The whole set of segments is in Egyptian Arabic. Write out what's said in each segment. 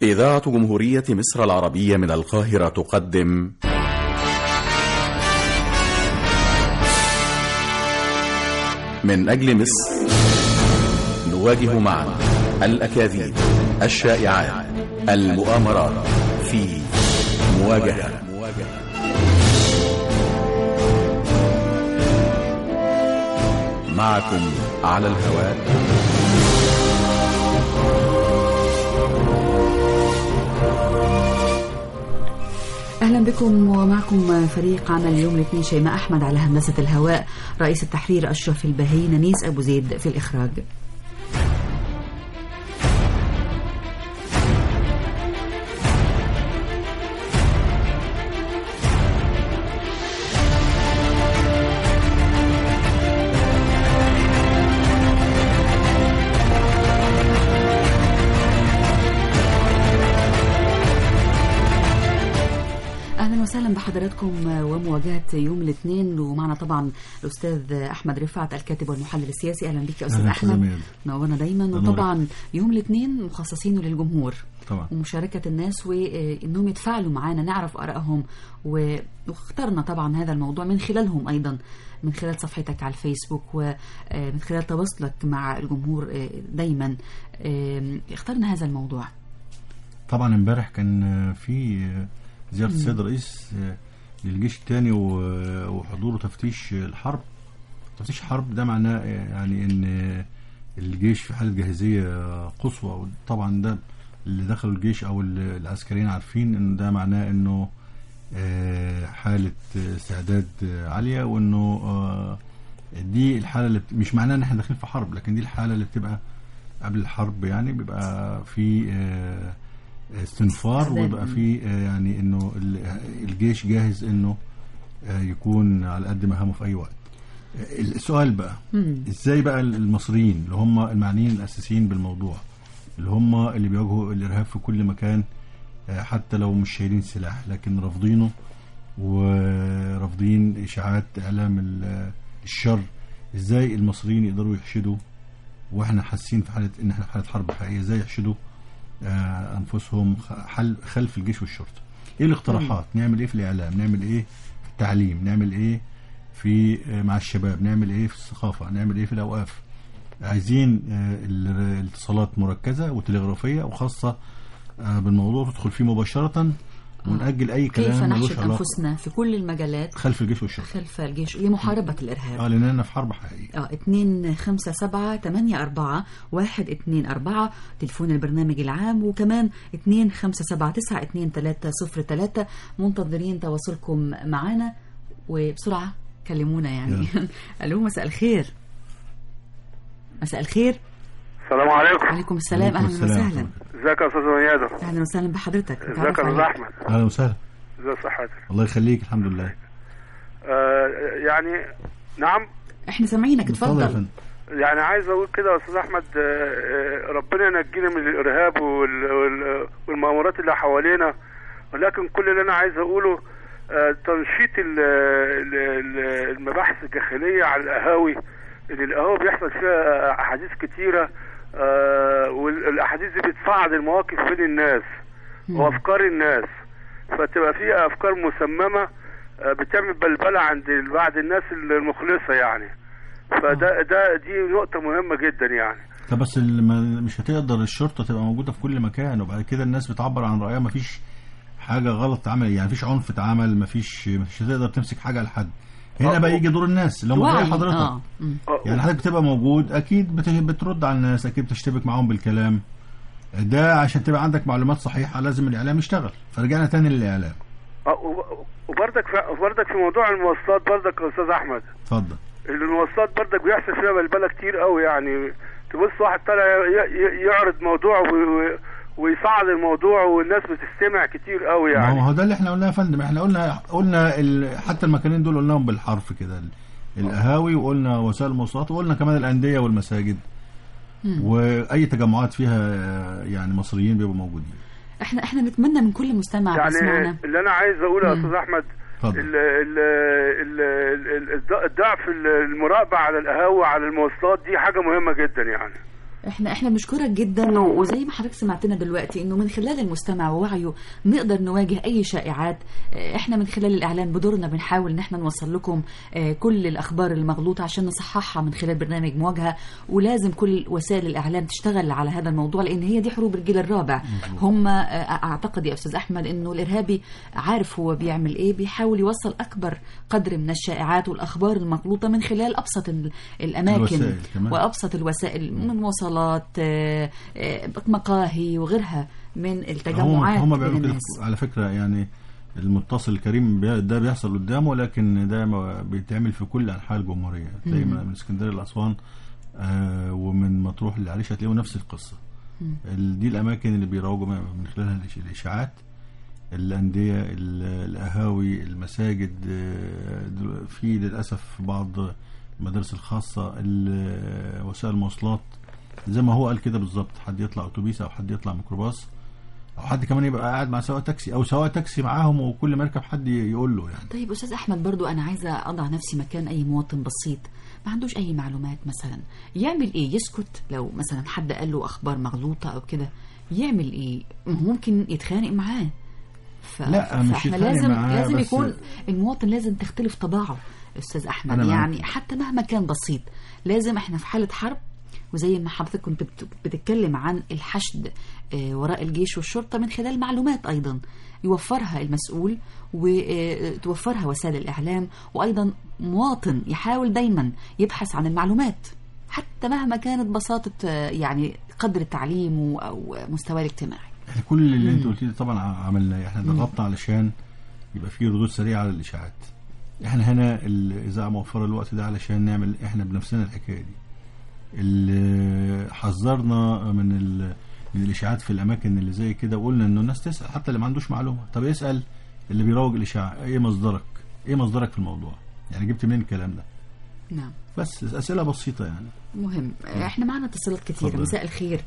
إذاعة جمهورية مصر العربية من القاهرة تقدم من أجل مصر نواجه معا الأكاذيب الشائعات المؤامرات في مواجهة معكم على الهواء اهلا بكم ومعكم فريق عمل اليوم الاثنين شيماء احمد على هندسه الهواء رئيس التحرير اشرف البهي ننيس ابو زيد في الاخراج اهلا وسهلا بحضراتكم ومواجهه يوم الاثنين ومعنا طبعا الاستاذ احمد رفعت الكاتب والمحلل السياسي اهلا بك يا استاذ أهلا احمد سلام. نورنا دايما نورك. وطبعا يوم الاثنين مخصصينه للجمهور طبعا ومشاركة الناس وإنهم يتفاعلوا معنا نعرف آرائهم و- واخترنا طبعا هذا الموضوع من خلالهم أيضا من خلال صفحتك على الفيسبوك ومن خلال تواصلك مع الجمهور آه، دايما آه، اخترنا هذا الموضوع طبعا امبارح كان في زيارة السيد الرئيس للجيش الثاني وحضوره تفتيش الحرب تفتيش الحرب ده معناه يعني ان الجيش في حالة جاهزية قصوى طبعا ده اللي دخلوا الجيش او العسكريين عارفين ان ده معناه انه آه، حالة استعداد عالية وانه آه، دي الحالة اللي بت- مش معناه ان احنا داخلين في حرب لكن دي الحالة اللي بتبقى قبل الحرب يعني بيبقى في آه، استنفار استعداد. ويبقى في آه، يعني انه ال- الجيش جاهز انه آه، يكون على قد مهامه في اي وقت آه، السؤال بقى مم. ازاي بقى المصريين اللي هم المعنيين الاساسيين بالموضوع اللي هم اللي بيواجهوا الارهاب في كل مكان آه، حتى لو مش شايلين سلاح لكن رافضينه ورافضين اشاعات اعلام ال- الشر ازاي المصريين يقدروا يحشدوا واحنا حاسين في حاله ان احنا في حاله حرب حقيقيه ازاي يحشدوا آه، انفسهم خ- حل خلف الجيش والشرطه ايه الاقتراحات نعمل ايه في الاعلام نعمل ايه في التعليم نعمل ايه في آه، مع الشباب نعمل ايه في الثقافه نعمل ايه في الاوقاف عايزين آه، ال- الاتصالات مركزه وتلغرافيه وخاصه آه، بالموضوع تدخل فيه مباشره ونأجل اي كيف كلام ملوش نحشد علاقه أنفسنا في كل المجالات خلف الجيش والشرطه خلف الجيش لمحاربة الإرهاب اه لاننا في حرب حقيقيه اه اتنين خمسة سبعة تمانية أربعة واحد اتنين أربعة تليفون البرنامج العام وكمان اتنين خمسة سبعة تسعة اتنين تلاتة صفر تلاتة منتظرين تواصلكم معنا وبسرعة كلمونا يعني ألو مساء الخير مساء الخير السلام عليكم وعليكم السلام عليكم أهلا السلام. وسهلا ازيك يا استاذ ميادة أهلا وسهلا بحضرتك ازيك نتعرف يا استاذ عليك. احمد اهلا وسهلا ازي صحتك الله يخليك الحمد لله آه يعني نعم احنا سامعينك اتفضل يا اتفضل فندم. يعني عايز اقول كده يا استاذ احمد آه، آه، ربنا ينجينا من الارهاب وال- وال- والمؤامرات اللي حوالينا ولكن كل اللي انا عايز اقوله آه، تنشيط ال- ال- ال- المباحث الداخليه على القهاوي ان القهاوي بيحصل فيها احاديث كتيره آه، والاحاديث دي بتصعد المواقف بين الناس وافكار الناس فتبقى في افكار مسممه آه، بتعمل بلبله عند بعض الناس المخلصه يعني فده ده دي نقطه مهمه جدا يعني طب بس اللي ما- مش هتقدر الشرطه تبقى موجوده في كل مكان وبعد كده الناس بتعبر عن رايها مفيش حاجه غلط اتعمل يعني مفيش عنف اتعمل مفيش مش هتقدر تمسك حاجه لحد هنا آه. بقى يجي دور الناس اللي هم زي وعي حضرتك اه مم. آه، يعني حضرتك بتبقى موجود اكيد بت- بترد على الناس اكيد بتشتبك معاهم بالكلام ده عشان تبقى عندك معلومات صحيحه لازم الاعلام يشتغل فرجعنا تاني للاعلام آه، وب- وبرضك في وبرضك في موضوع المواصلات برضك يا استاذ احمد اتفضل المواصلات برضك بيحصل فيها بلبله كتير قوي يعني تبص واحد طالع ي- ي- يعرض موضوع و- و- ويصعد الموضوع والناس بتستمع كتير قوي ما هو- يعني ما هو ده اللي احنا قلناه يا فندم احنا قلنا قلنا ال... حتى المكانين دول قلناهم بالحرف كده ال- القهاوي وقلنا وسائل المواصلات وقلنا كمان الانديه والمساجد واي تجمعات فيها آه، يعني مصريين بيبقوا موجودين احنا احنا نتمنى من كل مستمع يعني بيسمعنا اللي انا عايز اقوله يا مم. استاذ احمد اتفضل ال- ال- ال- ال- ال- الض- الضعف ال- المراقبه على القهاوي على المواصلات دي حاجه مهمه جدا يعني احنا احنا بنشكرك جدا و- وزي ما حضرتك سمعتنا دلوقتي انه من خلال المستمع ووعيه نقدر نواجه اي شائعات اه، احنا من خلال الاعلام بدورنا بنحاول ان احنا نوصل لكم اه، كل الاخبار المغلوطه عشان نصححها من خلال برنامج مواجهه ولازم كل وسائل الاعلام تشتغل على هذا الموضوع لان هي دي حروب الجيل الرابع هم اه، اعتقد يا استاذ احمد انه الارهابي عارف هو بيعمل ايه بيحاول يوصل اكبر قدر من الشائعات والاخبار المغلوطه من خلال ابسط ال- الاماكن الوسائل كمان. وابسط الوسائل من مواصلات آه، آه، مقاهي وغيرها من هم التجمعات هم بين بيعملوا كده الناس على فكره يعني المتصل الكريم بي- ده بيحصل قدامه لكن ده ما بيتعمل في كل انحاء الجمهوريه تلاقي من من اسكندريه لاسوان آه ومن مطروح للعريش هتلاقوا نفس القصه ال- دي الاماكن اللي بيروجوا من خلالها الإش- الاشاعات الانديه ال- القهاوي المساجد آه، دل- في للاسف بعض المدارس الخاصه ال- وسائل المواصلات زي ما هو قال كده بالظبط حد يطلع اتوبيس او حد يطلع ميكروباص او حد كمان يبقى قاعد مع سواق تاكسي او سواق تاكسي معاهم وكل ما يركب حد ي- يقول له يعني طيب استاذ احمد برضو انا عايزه اضع نفسي مكان اي مواطن بسيط ما عندوش اي معلومات مثلا يعمل ايه يسكت لو مثلا حد قال له اخبار مغلوطه او كده يعمل ايه ما هو ممكن يتخانق معاه ف... لا، مش فاحنا يتخانق لازم معاه، لازم بس- يكون المواطن لازم تختلف طباعه استاذ احمد أنا معاك. يعني حتى مهما كان بسيط لازم احنا في حاله حرب وزي ما حضرتك كنت بت- بتتكلم عن الحشد آه، وراء الجيش والشرطه من خلال معلومات ايضا يوفرها المسؤول وتوفرها وسائل الاعلام وايضا مواطن يحاول دايما يبحث عن المعلومات حتى مهما كانت بساطه آه، يعني قدر تعليمه او مستواه الاجتماعي احنا كل اللي انت قلتيه ده طبعا ع- عملناه احنا ضغطنا علشان يبقى فيه ردود سريعه على الاشاعات احنا هنا الاذاعه موفره الوقت ده علشان نعمل احنا بنفسنا الحكايه دي اللي حذرنا من ال... من الاشاعات في الاماكن اللي زي كده وقلنا انه الناس تسال حتى اللي ما عندوش معلومه طب يسال اللي بيروج الاشاعه ايه مصدرك ايه مصدرك في الموضوع يعني جبت منين الكلام ده نعم بس اسئله بسيطه يعني مهم احنا معنا اتصالات كثيره اتفضل. مساء الخير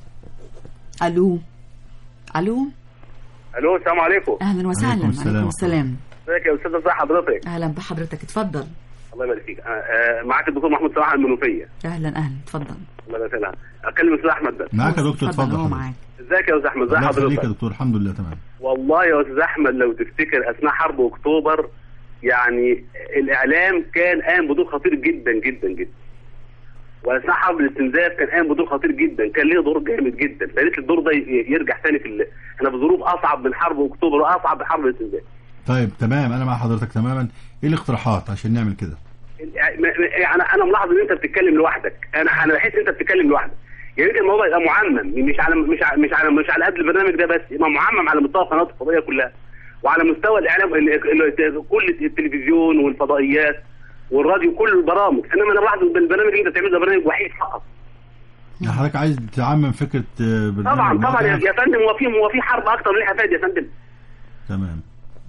الو الو الو السلام عليكم اهلا وسهلا عليكم السلام. عليكم السلام ازيك يا استاذ ازي حضرتك اهلا بحضرتك اتفضل الله يبارك فيك آه، آه، معاك الدكتور محمود صلاح المنوفيه اهلا اهلا اتفضل الله يبارك لها اكلم الاستاذ احمد بس معاك يا دكتور اتفضل اتفضل هو حضرتك. معاك ازيك يا استاذ احمد ازي الله يخليك يا حضرتك دكتور الحمد لله تمام والله يا استاذ احمد لو تفتكر اثناء حرب اكتوبر يعني الاعلام كان قام بدور خطير جدا جدا جدا واثناء حرب الاستنزاف كان قام بدور خطير جدا كان ليه دور جامد جدا فياريت الدور ده ي- يرجع تاني في ال... احنا في ظروف اصعب من حرب اكتوبر واصعب من حرب الاستنزاف طيب تمام انا مع حضرتك تماما ايه الاقتراحات عشان نعمل كده يعني يعني انا ملاحظ ان انت بتتكلم لوحدك انا انا بحس انت بتتكلم لوحدك يا ريت الموضوع يبقى معمم مش على مش على مش على مش على قد البرنامج ده بس يبقى معمم على مستوى القنوات الفضائيه كلها وعلى مستوى الاعلام ال- ال- كل التلفزيون والفضائيات والراديو كل البرامج انما انا بلاحظ ان البرنامج اللي انت بتعمله ده برنامج وحيد فقط يعني حضرتك عايز تعمم فكره آه، برنامج طبعا طبعا يا مواجهة؟ يا فندم هو في هو في حرب اكتر من الحفاد يا فندم تمام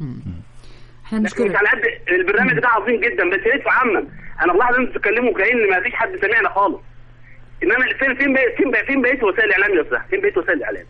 احنا لكن مش بنشكرك على قد البرنامج ده عظيم جدا بس يا ريت تعمم انا بلاحظ ان انتوا بتتكلموا كأن ما فيش حد سامعنا خالص انما فين فين بقيت فين بقيت فين بقيت وسائل الاعلام يا استاذ فين بقيت وسائل الاعلام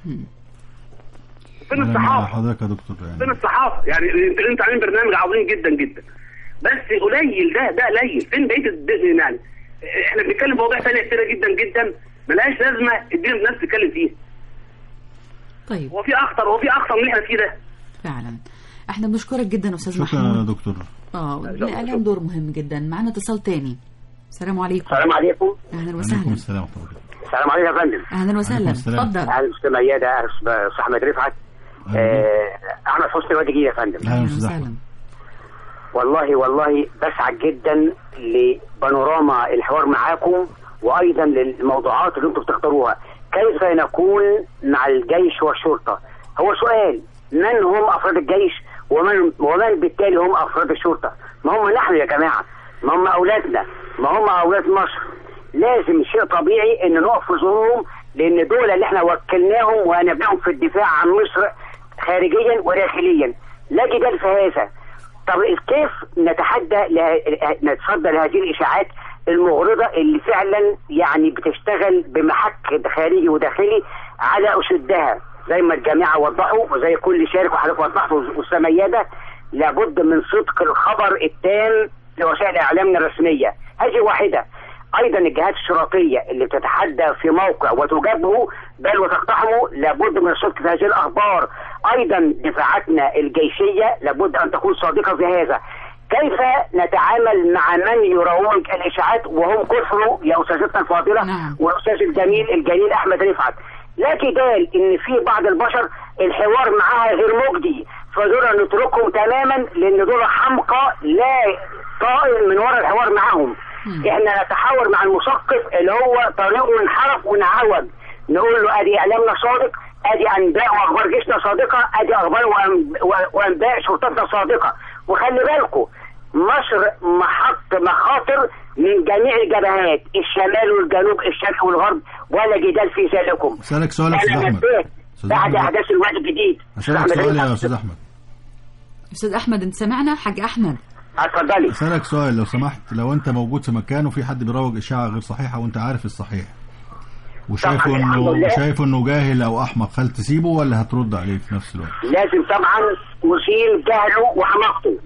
فين انا مع الصحافه حضرتك يا دكتور فين يعني الصحافه يعني انتوا انتوا عاملين برنامج عظيم جدا جدا بس قليل ده ده قليل فين بقيه الد- يعني احنا بنتكلم في مواضيع ثانيه كتيره جدا جدا ملهاش لازمه الدين الناس تتكلم فيها طيب هو في اخطر هو في اخطر من اللي احنا فيه ده فعلا احنا بنشكرك جدا استاذ شكرا يا محمود دكتور اه الاعلام دور مهم جدا معنا اتصال تاني السلام عليكم السلام عليكم اهلا عليكم وسهلا السلام ورحمه الله السلام عليكم يا فندم اهلا وسهلا عليكم السلام. اتفضل اهلا استاذ ميادة اهلا استاذ احمد رفعت آه، احمد حسني وادي جديد يا فندم اهلا اهلا استاذ وسهلا احمد والله والله بسعد جدا لبانوراما الحوار معاكم وايضا للموضوعات اللي انتم بتختاروها كيف نكون مع الجيش والشرطه هو سؤال من هم افراد الجيش ومن ومن بالتالي هم افراد الشرطه ما هم نحن يا جماعه ما هم اولادنا ما هم اولاد مصر لازم شيء طبيعي ان نقف في ظهورهم لان دول اللي احنا وكلناهم وهنبناهم في الدفاع عن مصر خارجيا وداخليا لا جدال في هذا طب كيف نتحدى له... نتصدى لهذه الاشاعات المغرضه اللي فعلا يعني بتشتغل بمحك خارجي وداخلي على اشدها زي ما الجماعه وضحوا وزي كل شارك وحضرتك وضحتوا والسمياده لابد من صدق الخبر التام لوسائل اعلامنا الرسميه هذه واحده ايضا الجهات الشرطيه اللي بتتحدى في موقع وتجابهه بل وتقتحمه لابد من الصدق في هذه الاخبار ايضا دفاعاتنا الجيشيه لابد ان تكون صادقه في هذا كيف نتعامل مع من يروج الاشاعات وهم كثروا يا استاذتنا الفاضله نعم. والاستاذ الجميل الجليل احمد رفعت لا جدال ان في بعض البشر الحوار معاها غير مجدي فدول نتركهم تماما لان دول حمقى لا طائل من وراء الحوار معاهم احنا نتحاور مع المثقف اللي هو طريقه انحرف ونعوج نقول له ادي اعلامنا صادق ادي انباء واخبار جيشنا صادقه ادي اخبار وأنب- و- وانباء شرطتنا صادقه وخلي بالكم مصر محط مخاطر من جميع الجبهات الشمال والجنوب الشرق والغرب ولا جدال في ذلكم اسالك سؤال يا استاذ انا احمد نبهت أستاذ بعد أحمد. احداث الوقت الجديد اسالك أحمد سؤال يا رفعت. استاذ احمد استاذ احمد انت سمعنا حاج احمد اتفضلي اسالك سؤال لو سمحت لو انت موجود في مكان وفي حد بيروج اشاعه غير صحيحه وانت عارف الصحيح وشايفه طبعاً الحمد انه لله. شايفه انه جاهل او احمق هل تسيبه ولا هترد عليه في نفس الوقت؟ لازم طبعا نشيل جهله وحماقته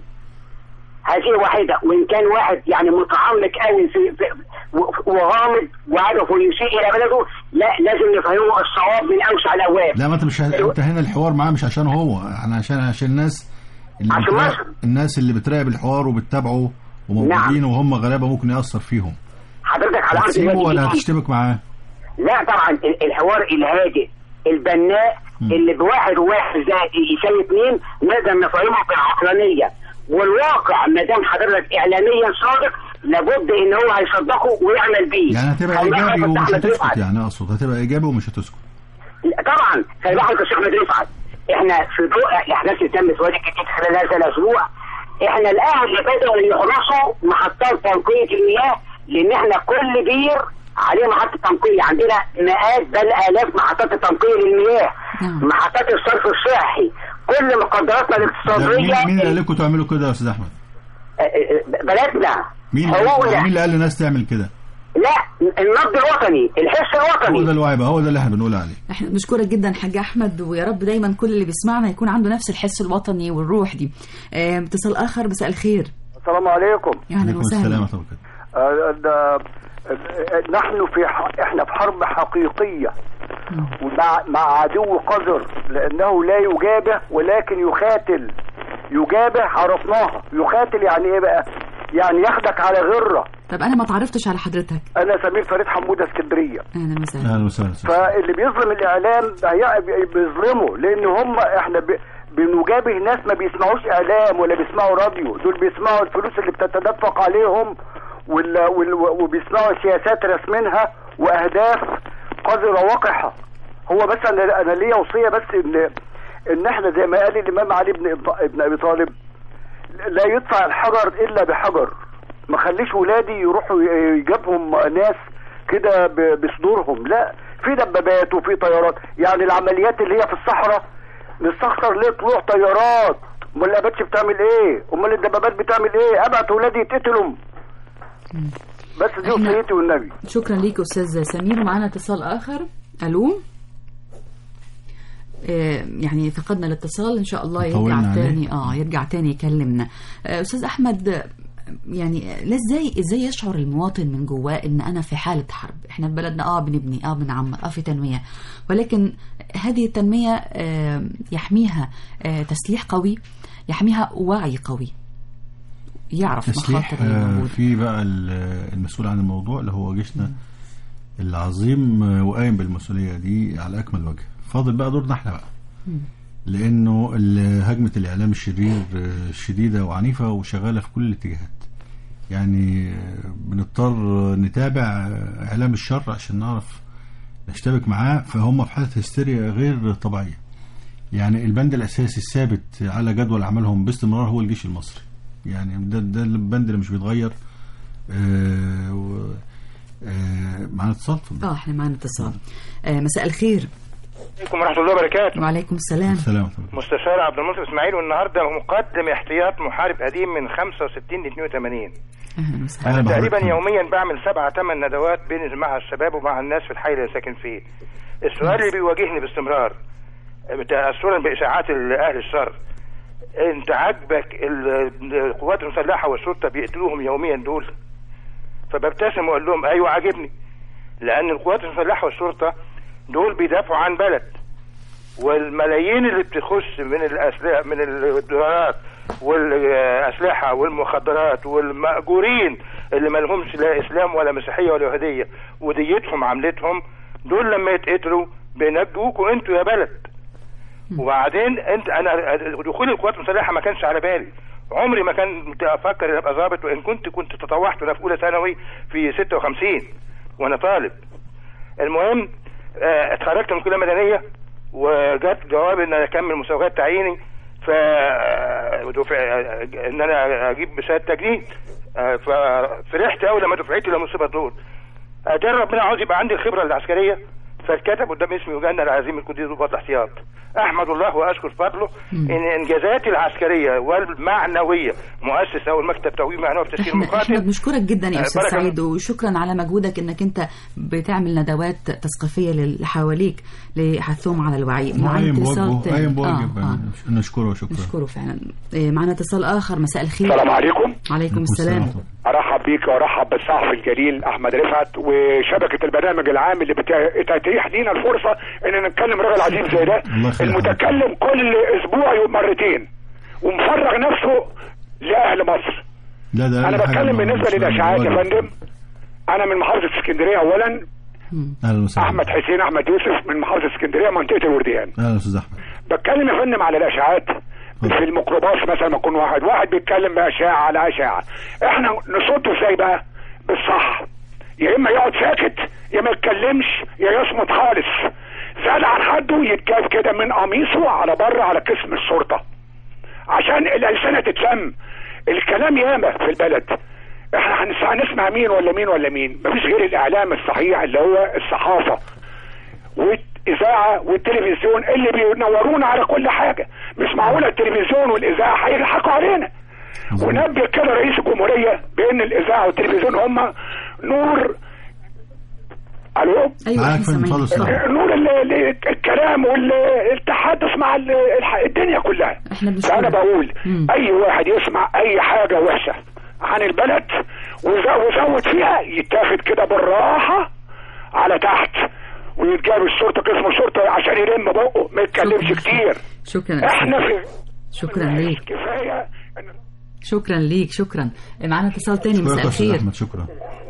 هذه واحدة وإن كان واحد يعني متعمق قوي في, في و- وغامض وهدفه يسيء إلى بلده لا لازم نفهمه الصواب من أوسع الأبواب لا ما انت مش ه... انت هنا الحوار معاه مش عشان هو احنا عشان عشان الناس اللي عشان بتراقب- مصر. الناس اللي بتراقب الحوار وبتتابعه وموجودين نعم. وهم غلابه ممكن ياثر فيهم حضرتك على أرض هتسيبه الواقع ولا الجديد. هتشتبك معاه؟ لا طبعا ال- الحوار الهادئ البناء اللي بواحد وواحد زائد يساوي اثنين نقدر نفهمه بالعقلانية والواقع ما دام حضرتك إعلاميا صادق لابد إن هو هيصدقه ويعمل بيه يعني هتبقى خلي بالك ايجابي يا ومش أحمد هتسكت رفعت. يعني اقصد هتبقى ايجابي ومش هتسكت طبعا خلي بالك يا شيخ احمد رفعت احنا في ضوء الاحداث اللي تمت في وادي الجديد خلال هذا الاسبوع احنا الاهل بداوا يحرسوا محطات تنقيه المياه لان احنا كل بير عليه محطه تنقيه عندنا مئات بل الاف محطات التنقيه للمياه نعم. محطات الصرف الصحي كل مقدراتنا ده الاقتصاديه مين مين اللي قال لكم تعملوا كده يا استاذ احمد؟ اه، اه، بلدنا مين حقوقنا مين اللي قال للناس تعمل كده؟ لا النبض الوطني الحس هو ده الوطني الوعي بقى هو ده اللي احنا بنقول عليه احنا بنشكرك جدا حاج احمد ويا رب دايما كل اللي بيسمعنا يكون عنده نفس الحس الوطني والروح دي آه، اتصال اخر مساء الخير السلام عليكم اهلا عليكم السلام وسهلا ورحمه الله وبركاته آه، ده- آه، نحن في ح... احنا في حرب حقيقية ومع مع عدو قذر لانه لا يجابه ولكن يخاتل يجابه عرفناها يخاتل يعني ايه بقى يعني ياخدك على غرة طب انا ما تعرفتش على حضرتك انا سمير فريد حمودة اسكندرية اهلا وسهلا اهلا وسهلا أستاذ. فاللي بيظلم الاعلام هي- بيظلمه لان هم احنا ب... بنجابه ناس ما بيسمعوش اعلام ولا بيسمعوا راديو دول بيسمعوا الفلوس اللي بتتدفق عليهم وال... وال... وبيسمعوا سياسات رسمينها واهداف قذرة وقحة هو بس انا انا ليا وصيه بس ان ان احنا زي ما قال الامام علي بن ابن ابي طالب لا يدفع الحجر الا بحجر ما خليش ولادي يروحوا يجيبهم ناس كده ب- بصدورهم لا في دبابات وفي طيارات يعني العمليات اللي هي في الصحراء نستخسر ليه طلوع طيارات امال الاباتش بتعمل ايه امال الدبابات بتعمل ايه ابعت ولادي يتقتلوا بس دي إحنا- وصيتي والنبي شكرا ليك استاذ سمير ومعانا اتصال اخر الو آه، يعني فقدنا الاتصال ان شاء الله طولنا يرجع عليه. تاني اه يرجع تاني يكلمنا آه، استاذ احمد آه، يعني لا ازاي ازاي يشعر المواطن من جواه ان انا في حاله حرب احنا في بلدنا اه بنبني اه بنعمر اه في تنميه ولكن هذه التنميه آه، يحميها آه، تسليح قوي يحميها وعي قوي يعرف تسليح مخاطر اللي آه، موجودة. في بقى ال- المسؤول عن الموضوع اللي هو جيشنا العظيم آه، وقايم بالمسؤوليه دي على اكمل وجه فاضل بقى دورنا احنا بقى لانه ال- هجمه الاعلام الشرير آه، شديده وعنيفه وشغاله في كل الاتجاهات يعني آه، بنضطر نتابع آه، اعلام الشر عشان نعرف نشتبك معاه فهم في حاله هستيريا غير طبيعيه يعني البند الاساسي الثابت على جدول عملهم باستمرار هو الجيش المصري يعني ده ده البند اللي مش بيتغير آه و- آه معانا اتصال اتفضل. اه احنا معانا اتصال آه مساء الخير عليكم ورحمة الله وبركاته وعليكم السلام السلام عليكم مستشار عبد الناصر اسماعيل والنهارده مقدم احتياط محارب قديم من 65 ل 82 اهلا وسهلا أهلا انا بحضرتك. تقريبا يوميا بعمل سبعة ثمان ندوات بين مع الشباب ومع الناس في الحي اللي ساكن فيه السؤال اللي بيواجهني باستمرار تأثرا بإشاعات ال- أهل الشر أنت عاجبك ال- القوات المسلحة والشرطة بيقتلوهم يوميا دول فببتسم واقول لهم ايوه عاجبني لان القوات المسلحه والشرطه دول بيدافعوا عن بلد والملايين اللي بتخش من الاسلحه من الدولارات والاسلحه والمخدرات والماجورين اللي ما لهمش لا اسلام ولا مسيحيه ولا يهوديه وديتهم عملتهم دول لما يتقتلوا بينجوكوا انتوا يا بلد وبعدين انت انا دخول القوات المسلحه ما كانش على بالي عمري ما كان افكر ان ابقى ضابط وان كنت كنت تطوعت وانا في اولى ثانوي في 56 وانا طالب المهم آه، اتخرجت من الكليه المدنيه وجات جواب ان انا اكمل مسابقات تعييني ف دفع- ان انا اجيب شهاده تجنيد آه، ففرحت قوي لما دفعتي لما اصيبت دول اتاري ربنا عاوز يبقى عندي الخبره العسكريه فاتكتب قدام اسمي وجانا العزيم الكندي ضباط الاحتياط احمد الله واشكر فضله ان انجازاتي العسكريه والمعنويه مؤسس اول مكتب تقويم معنوي وتشكيل احنا, احنا مقاتل بنشكرك جدا يا آه، استاذ بارك الله. سعيد وشكرا على مجهودك انك انت بتعمل ندوات تثقيفيه اللي حواليك لحثهم على الوعي معانا قايم اتصال بواجبه تاني. قايم آه، بواجب آه. نشكره شكرا نشكره فعلا إيه، معانا اتصال اخر مساء الخير السلام عليكم عليكم السلام ارحب بيك وارحب بالصحفي الجليل احمد رفعت وشبكه البرنامج العام اللي بت- بتتيح لينا الفرصه ان نتكلم راجل عظيم زي ده الله يخليك. المتكلم كل اسبوع مرتين ومفرغ نفسه لاهل مصر لا ده انا أقل حاجة بتكلم ما- بالنسبه مش للاشاعات يا واجب. فندم انا من محافظه اسكندريه اولا اهلا وسهلا احمد حسين احمد يوسف من محافظه اسكندريه منطقه الورديان اهلا استاذ احمد بتكلم يا فندم على الاشاعات في الميكروباص مثلا ما يكون واحد واحد بيتكلم باشاعه على اشاعه احنا نصده ازاي بقى بالصح يا اما يقعد ساكت يا ما يتكلمش يا يصمت خالص زاد عن حده يتجاب كده من قميصه على بره على قسم الشرطه عشان الالسنه تتلم الكلام ياما في البلد احنا هنس- هنسمع مين ولا مين ولا مين مفيش غير الاعلام الصحيح اللي هو الصحافه والاذاعه والتلفزيون اللي بينورونا على كل حاجه مش معقوله التلفزيون والاذاعه هيضحكوا علينا ونبه كده رئيس الجمهوريه بان الاذاعه والتلفزيون هم نور الو ايوه معاك احنا فندم، اتفضل سامعين استاذ. نور ال- ال- الكلام والتحدث مع ال- الح- الدنيا كلها احنا بنشكرك. فانا بقول مم. اي واحد يسمع اي حاجه وحشه عن البلد وز- وزود فيها يتاخد كده بالراحه على تحت ويتجاب الشرطه قسم الشرطه عشان يلم بقه ما يتكلمش شكراً. كتير شكرا يا احنا أستاذ. في شكرا ليك كفايه إن- شكرا ليك شكرا معانا اتصال تاني شكرا مساء يا استاذ الخير احمد شكرا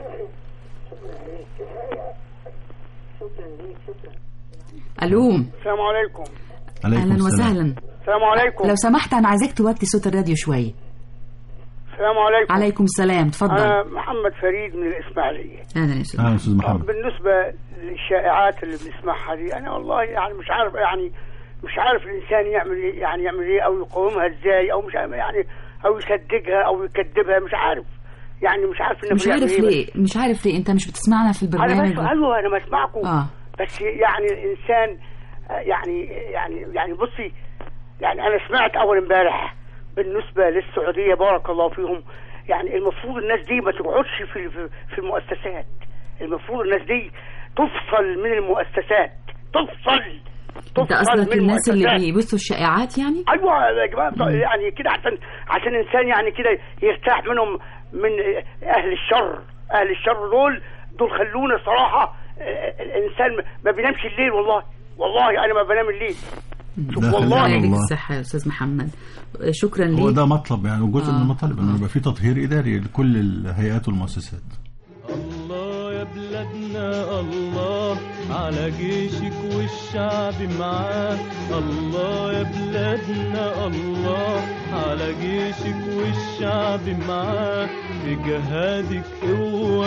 الو السلام عليكم عليكم اهلا السلام. وسهلا السلام عليكم لو سمحت انا عايزاك توطي صوت الراديو شويه السلام عليكم عليكم السلام اتفضل انا محمد فريد من الاسماعيليه اهلا يا استاذ اهلا استاذ محمد بالنسبه للشائعات اللي بنسمعها دي انا والله يعني مش عارف يعني مش عارف الانسان يعمل ايه يعني يعمل ايه او يقاومها ازاي او مش عارف يعني او يصدقها او يكذبها مش عارف يعني مش عارف النبي مش يعمل عارف إيه بس. ليه مش عارف ليه انت مش بتسمعنا في انا البرنامج بس ايوه انا بسمعكم اه بس يعني الانسان آه، يعني يعني يعني بصي يعني انا سمعت اول امبارح بالنسبه للسعوديه بارك الله فيهم يعني المفروض الناس دي ما تقعدش في في- في المؤسسات المفروض الناس دي تفصل من المؤسسات تفصل انت تفصل قصدك من الناس اللي المؤسسات. بيبثوا الشائعات يعني ايوه يا جماعه يعني كده عشان عشان الانسان يعني كده يرتاح منهم من اهل الشر اهل الشر دول دول خلونا صراحه آه، الانسان ما بينامش الليل والله والله انا ما بنام الليل شوف ده والله خلينا يديك الله. الصحه يا استاذ محمد شكرا هو ليك ده مطلب يعني وجزء آه. من المطالب انه يبقى في تطهير اداري لكل الهيئات والمؤسسات الله يا بلادنا الله على جيشك والشعب معاه الله يا بلادنا الله على جيشك والشعب معاه في جهادك قوة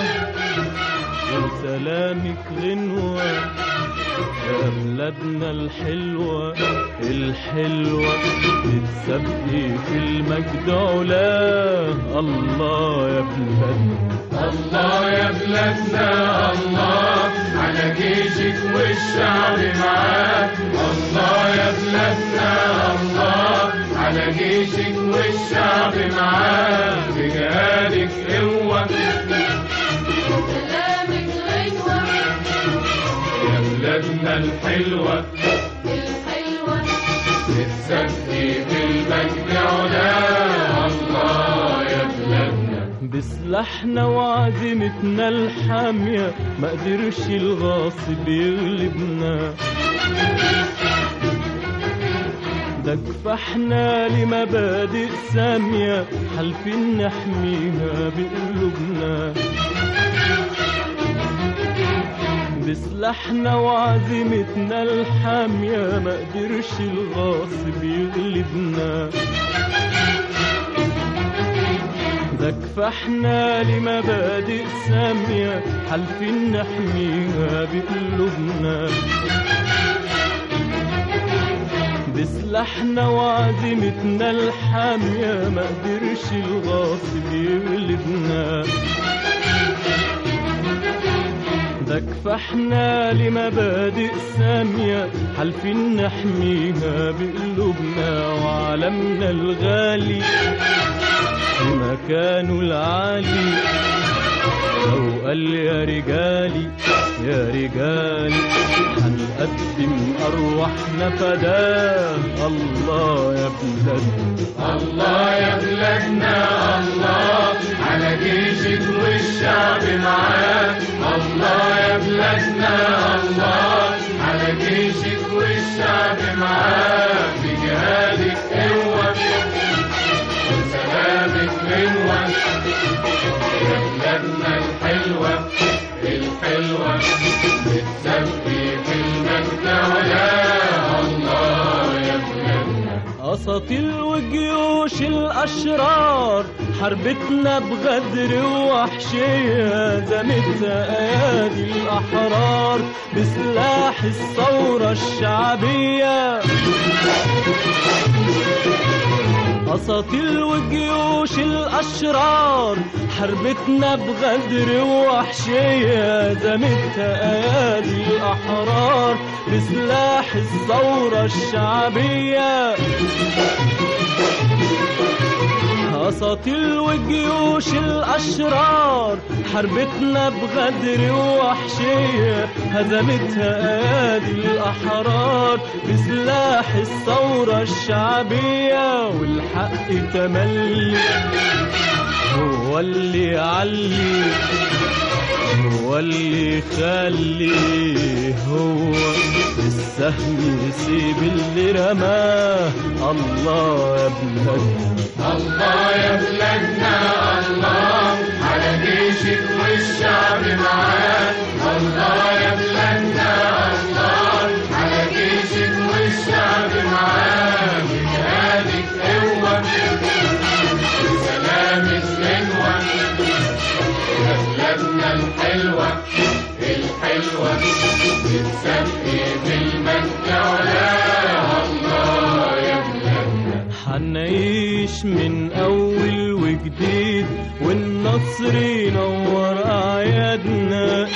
وسلامك غنوة يا بلادنا الحلوة الحلوة تتسبقي في المجد علاه الله يا بلادنا الله يا بلادنا الله على جيشك والشعب معاك الله يا بلادنا الله على جيشك والشعب معاك بجهادك قوة سلامك غنوة يا بلادنا الحلوة الحلوة تتسبقي في المجد علا الله يا بلادنا بسلاحنا وعزيمتنا الحامية ما قدرش الغاصب يغلبنا ده كفاحنا لمبادئ سامية حالفين نحميها بقلوبنا بسلاحنا وعزيمتنا الحامية ما قدرش الغاصب يغلبنا ده كفاحنا لمبادئ سامية حالفين نحميها بقلوبنا بسلاحنا وعزيمتنا الحامية ما قدرش الغاصب يغلبنا ده كفاحنا لمبادئ سامية حالفين نحميها بقلوبنا وعلمنا الغالي في مكانه العالي لو قال يا رجالي يا رجالي هنقدم أرواحنا فداه الله يا بلادنا الله يا بلادنا الله على جيشك والشعب معاك الله يا بلادنا الله على جيشك والشعب معاك بجهادك قوة وسلامك غنوة يا بلادنا الحلوة الحلوة بتسبي في المجد ولا الله يا بلادنا أساطيل وجيوش الأشرار حربتنا بغدر ووحشية زمتها أيادي الأحرار بسلاح الثورة الشعبية أساطيل وجيوش الأشرار حربتنا بغدر ووحشية زمتها أيادي الأحرار بسلاح الثورة الشعبية أساطيل وجيوش الأشرار حربتنا بغدر ووحشية هزمتها أيادي الأحرار بسلاح الثورة الشعبية والحق تملي هو اللي يعلي هو اللي يخلي هو السهم يسيب اللي رماه الله يا بلادنا الله يا بلادنا الله على جيشك والشعب معاك الله يا بلادنا الله على جيشك والشعب معاك بجهادك قوة وسلامك غنوة يا بلادنا الحلوة الحلوة بتسبي بالمجد ولا الله يا بلادنا حنعيش من أول وجديد والنصر ينور أعيادنا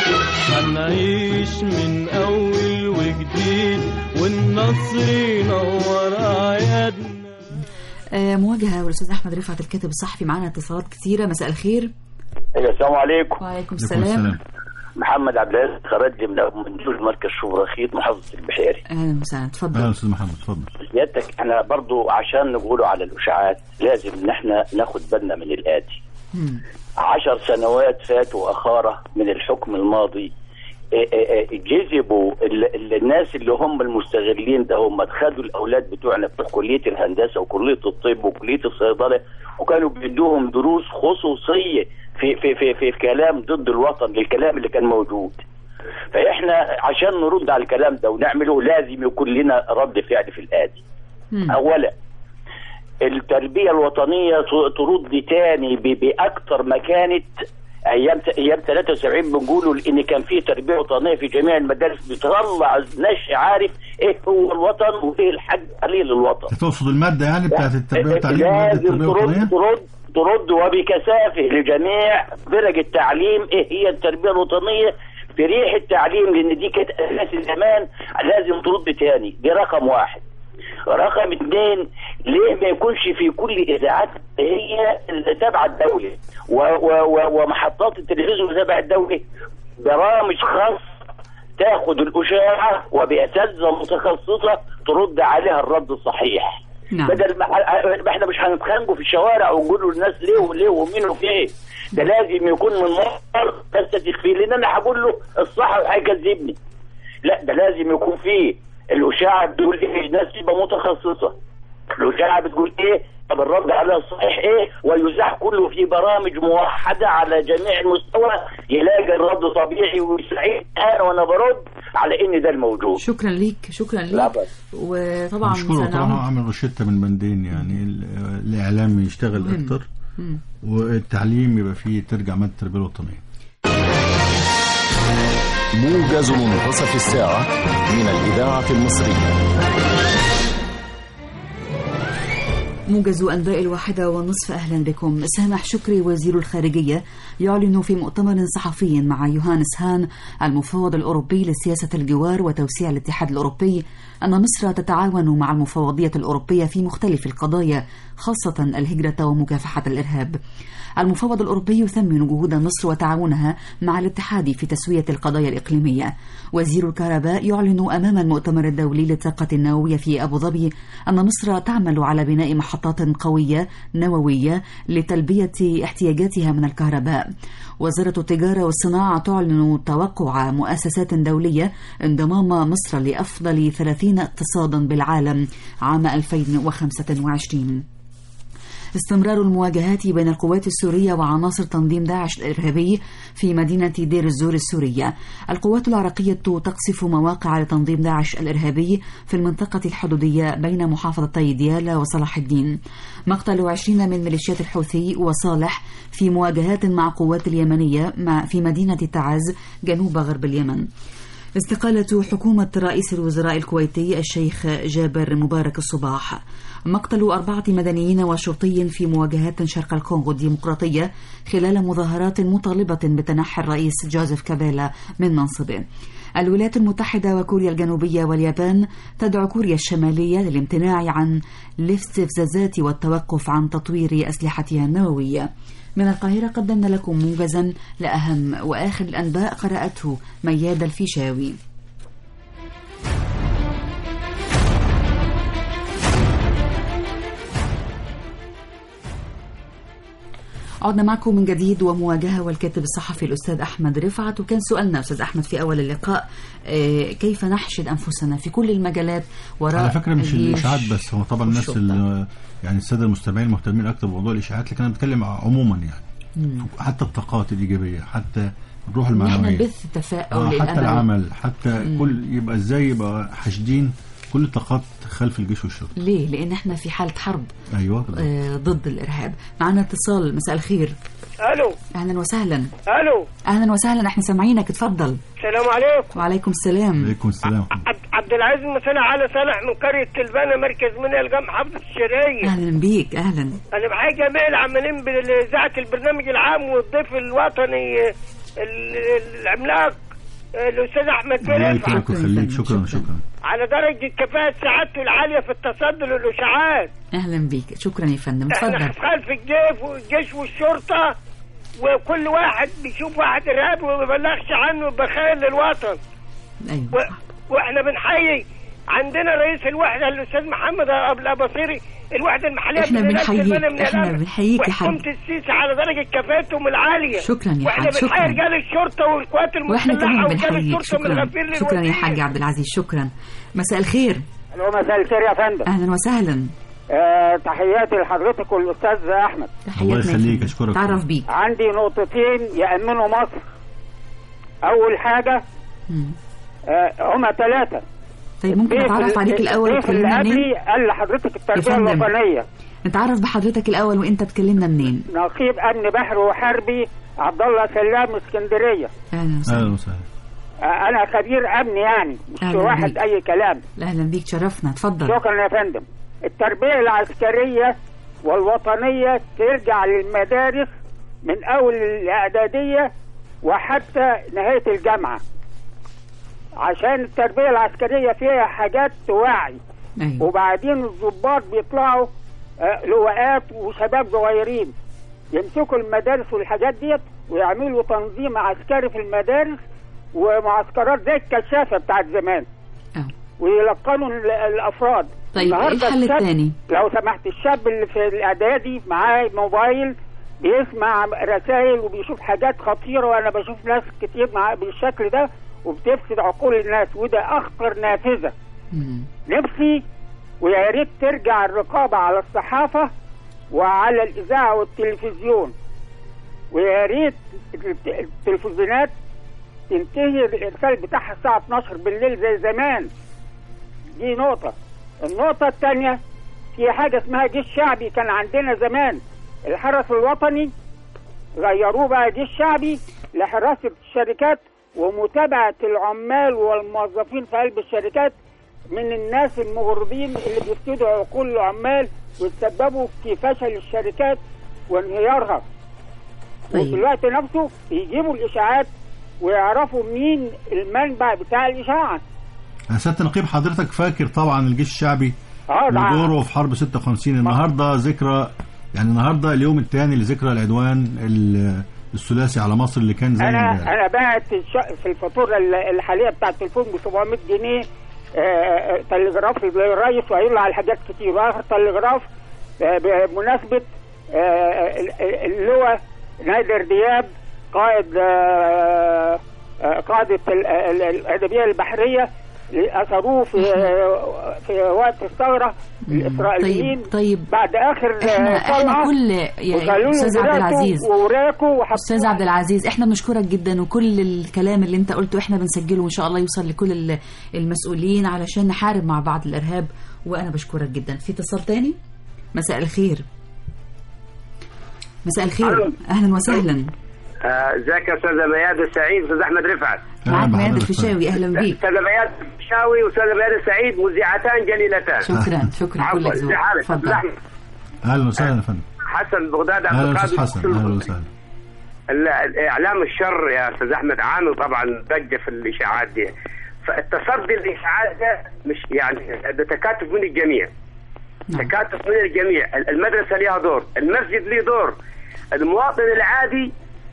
حنعيش من أول وجديد والنصر ينور أعيادنا آه، مواجهة والأستاذ أحمد رفعت الكاتب الصحفي معانا اتصالات كثيرة مساء الخير ايوه السلام عليكم وعليكم السلام محمد عبد العزيز خرج من من جوج مركز شبرخيت محافظه البحيري أهلا وسهلا اتفضل اهلا استاذ محمد اتفضل سيادتك احنا برضو عشان نقولوا على الاشاعات لازم ان احنا ناخد بالنا من الاتي مم. عشر سنوات فاتوا أخارة من الحكم الماضي إيه إيه إيه جذبوا ال- ال- الناس اللي هم المستغلين ده هم خدوا الأولاد بتوعنا بتوع كلية الهندسة وكلية الطب وكلية الصيدلة وكانوا بيدوهم دروس خصوصية في في في في كلام ضد الوطن للكلام اللي كان موجود فإحنا عشان نرد على الكلام ده ونعمله لازم يكون لنا رد فعل في الآتي أولا التربية الوطنية ت- ترد تاني ب- بأكتر ما كانت أيام أيام 73 بنقولوا إن كان في تربية وطنية في جميع المدارس بتطلع نشء عارف إيه هو الوطن وإيه الحق عليه للوطن تقصد الماده يعني بتاعت التربيه والتعليم ماده لازم التربيه ترد الوطنيه ترد ترد وبكثافه لجميع فرق التعليم ايه هي التربيه الوطنيه في ريح التعليم لان دي كانت اساس زمان لازم ترد تاني دي رقم واحد رقم اثنين ليه ما يكونش في كل اذاعات هي تبع الدوله و و و ومحطات التلفزيون تبع الدوله برامج خاصه تاخد الاشاعه وباساتذه متخصصه ترد عليها الرد الصحيح نعم. بدل ما ما احنا مش هنتخانقوا في الشوارع ونقول للناس ليه وليه ومين وفين ده لازم يكون من مصدر تستفيق فيه لان انا هقول له الصح وهيكذبني لا ده لازم يكون فيه الاشاعه بتقول ايه الناس تبقى متخصصه الاشاعه بتقول ايه طب الرد على الصحيح ايه ويذاع كله في برامج موحده على جميع المستوى يلاقي الرد طبيعي ويسعيد انا وانا برد على ان ده الموجود شكرا ليك شكرا لا ليك بس. وطبعا مشكور طبعا هو سنعود عامل روشته من بندين يعني ال- الاعلام يشتغل مهم. اكتر مم. والتعليم يبقى فيه ترجع ماده التربيه الوطنيه موجز منتصف الساعة من الإذاعة المصرية موجز أنباء الواحدة والنصف أهلا بكم سامح شكري وزير الخارجية يعلن في مؤتمر صحفي مع يوهانس هان المفوض الأوروبي لسياسة الجوار وتوسيع الاتحاد الأوروبي أن مصر تتعاون مع المفوضية الأوروبية في مختلف القضايا خاصة الهجرة ومكافحة الإرهاب المفوض الأوروبي يثمن جهود مصر وتعاونها مع الاتحاد في تسوية القضايا الإقليمية وزير الكهرباء يعلن أمام المؤتمر الدولي للطاقة النووية في أبو ظبي أن مصر تعمل على بناء محطات قوية نووية لتلبية احتياجاتها من الكهرباء وزارة التجارة والصناعة تعلن توقع مؤسسات دولية انضمام مصر لأفضل 30 اقتصادا بالعالم عام 2025 استمرار المواجهات بين القوات السورية وعناصر تنظيم داعش الإرهابي في مدينة دير الزور السورية القوات العراقية تقصف مواقع لتنظيم داعش الإرهابي في المنطقة الحدودية بين محافظتي ديالا وصلاح الدين مقتل عشرين من ميليشيات الحوثي وصالح في مواجهات مع قوات اليمنية مع في مدينة تعز جنوب غرب اليمن استقالة حكومة رئيس الوزراء الكويتي الشيخ جابر مبارك الصباح مقتل أربعة مدنيين وشرطي في مواجهات شرق الكونغو الديمقراطية خلال مظاهرات مطالبة بتنحي الرئيس جوزيف كابيلا من منصبه الولايات المتحدة وكوريا الجنوبية واليابان تدعو كوريا الشمالية للامتناع عن الاستفزازات والتوقف عن تطوير أسلحتها النووية من القاهرة قدمنا لكم موجزا لأهم وآخر الأنباء قرأته مياد الفيشاوي عدنا معكم من جديد ومواجهة والكاتب الصحفي الأستاذ أحمد رفعت وكان سؤالنا أستاذ أحمد في أول اللقاء آه، كيف نحشد أنفسنا في كل المجالات وراء على فكره مش الجيش الاشاعات بس هو طبعا الناس والشرطة. اللي يعني الساده المستمعين المهتمين اكتر بموضوع الاشاعات لكن انا بتكلم عموما يعني مم. حتى الطاقات الايجابيه حتى الروح إن احنا المعنويه نبث تفاؤل آه حتى الأمل. العمل حتى مم. كل يبقى ازاي يبقى حاشدين كل الطاقات خلف الجيش والشرطه ليه؟ لأن احنا في حالة حرب ايوه بالظبط. آه، ضد الإرهاب معنا اتصال مساء الخير الو أهلا وسهلا الو أهلا وسهلا احنا سامعينك اتفضل السلام عليكم وعليكم السلام عليكم السلام عبد, عبد العزيز مسألة على صالح من قرية تلبانة مركز منى الجام محافظة الشرقية أهلا بيك أهلا أنا بحيي جميع العاملين بإذاعة البرنامج العام والضيف الوطني ال- ال- العملاق الأستاذ أحمد الله بيه يكرمك ويخليك شكرا شكرا على درجة كفاءة سعادته العالية في التصدي للإشاعات أهلا بيك شكرا يا فندم احنا اتفضل خلف الجيش والجيش والشرطة وكل واحد بيشوف واحد إرهابي وما بيبلغش عنه بخير للوطن أيوة و... واحنا بنحيي عندنا رئيس الوحده الاستاذ محمد ابو الاباصيري الوحده المحليه إحنا بولاية بنحييك. البنا من إحنا الأمن. بنحييك يا حاج. وحكومه السيسي على درجه كفاءتهم العاليه شكرا يا واحنا حاج، شكرا. بنحيي رجال الشرطه والقوات واحنا كمان المسلحه ورجال بنحييك الشرطه من شكرا الغفير شكرا يا للوزير حاج عبد العزيز شكرا مساء الخير الو مساء الخير يا فندم أهلا وسهلا آه تحياتي لحضرتك والاستاذ احمد الله يخليك اشكرك تعرف بيك عندي نقطتين يامنوا مصر اول حاجه مم. آه هما ثلاثه طيب ممكن اتعرف عليك الاول الضيف اللي وتكلمنا منين قبلي قال لحضرتك التربيه فندم. الوطنيه نتعرف بحضرتك الاول وانت تكلمنا منين نقيب امن بحر وحربي عبد الله سلام اسكندريه اهلا وسهلا اهلا وسهلا آه انا خبير امن يعني مش أهلا واحد بيك. اي كلام اهلا بيك شرفنا اتفضل شكرا يا فندم التربية العسكرية والوطنية ترجع للمدارس من أول الإعدادية وحتى نهاية الجامعة عشان التربية العسكرية فيها حاجات توعي أيوة. وبعدين الضباط بيطلعوا آه، لواءات وشباب صغيرين يمسكوا المدارس والحاجات ديت ويعملوا تنظيم عسكري في المدارس ومعسكرات زي الكشافة بتاعت زمان آه. ويلقنوا ال- الأفراد طيب ايه النهاردة الحل الشاب- الثاني؟ لو سمحت الشاب اللي في الاعدادي معاه موبايل بيسمع رسائل وبيشوف حاجات خطيره وانا بشوف ناس كتير مع بالشكل ده وبتفسد عقول الناس وده اخطر نافذه نفسي ويا ريت ترجع الرقابه على الصحافه وعلى الاذاعه والتلفزيون ويا ريت الت- التلفزيونات تنتهي الارسال بتاعها الساعه 12 بالليل زي زمان دي نقطه النقطه الثانيه في حاجه اسمها جيش شعبي كان عندنا زمان الحرس الوطني غيروه بقى جيش شعبي لحراسه الشركات ومتابعه العمال والموظفين في قلب الشركات من الناس المغرضين اللي بيفسدوا عقول العمال ويتسببوا في فشل الشركات وانهيارها طيب. وفي الوقت نفسه يجيبوا الاشاعات ويعرفوا مين المنبع بتاع الاشاعه يا سياده النقيب حضرتك فاكر طبعا الجيش الشعبي اه ده ودوره في حرب 56 النهارده ذكرى يعني النهارده اليوم الثاني لذكرى العدوان ال- الثلاثي على مصر اللي كان زي انا امبارح. انا بعت الش- في الفاتوره ال- الحاليه بتاع التليفون ب 700 جنيه آه، آه، تلغراف للرئيس وقايل له على حاجات كتير واخر تلغراف آه، بمناسبه آه، ال- ال- اللواء نادر دياب قائد آه، آه، قاده ال- ال- الادبيه البحريه اللي اثروه في في وقت الثوره الاسرائيليين طيب طيب بعد اخر احنا آه، احنا طلعة كل وخلوه يعني استاذ عبد يدرسوا العزيز وراكوا استاذ عبد العزيز احنا بنشكرك جدا وكل الكلام اللي انت قلته احنا بنسجله وان شاء الله يوصل لكل ال- المسؤولين علشان نحارب مع بعض الارهاب وانا بشكرك جدا في اتصال تاني مساء الخير مساء الخير اهلا وسهلا آه، ازيك يا استاذ مياد السعيد استاذ احمد رفعت معك مياد الفيشاوي اهلا بيك استاذ مياد الشاوي واستاذ مياد السعيد مذيعتان جليلتان شكرا شكرا عفوا كلك ازي ذوق حالك استاذ اتفضل احمد اهلا وسهلا يا فندم حسن بغداد عبد اهلا استاذ القادر حسن اهلا وسهلا ال- الاعلام الشر يا استاذ احمد عامل طبعا ضجه في الاشاعات دي فالتصدي الاشاعات ده مش يعني ده تكاتف من الجميع تكاتف من الجميع ال- المدرسه ليها دور المسجد ليه دور المواطن العادي